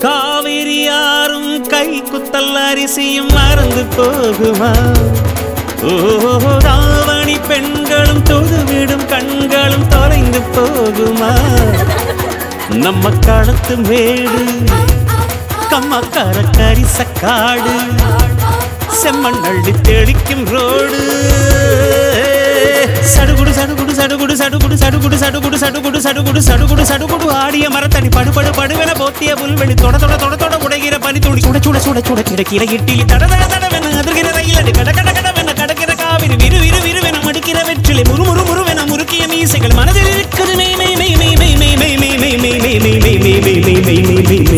காவிரி யாரும் கை குத்தல் அரிசியும் மறந்து போகுமா ஓ ராவணி பெண்களும் தொழுவிடும் கண்களும் தொலைந்து போகுமா நம்ம களத்து மேடு கம்மக்கார கரிசக்காடு செம்மண் அள்ளி தெளிக்கும் ரோடு சடுகுடு சடுகுடு சடுகுடு சடுகுடு சடுகுடு சடுகுடு சடுகுடு சடுகுடு சடுகுடு சடுகுடு ஆடிய மரத்தடி படுபடு படுவென போத்திய புல்வெளி தொட தொட தொட தொட உடைகிற பனி துளி சுட சுட சுட சுட கிடக்கிற இட்டிலி தட தட தடவென அதிர்கிற ரயிலடி கட கட கடவென கடக்கிற காவிரி விறு விறு விறுவென மடிக்கிற வெற்றிலை முறு முறு முறுவென முறுக்கிய மீசைகள் மனதில் இருக்குது மெய் மெய் மெய் மெய் மெய் மெய் மெய் மெய் மெய் மெய் மெய் மெய் மெய் மெய் மெய் மெய் மெய் மெய்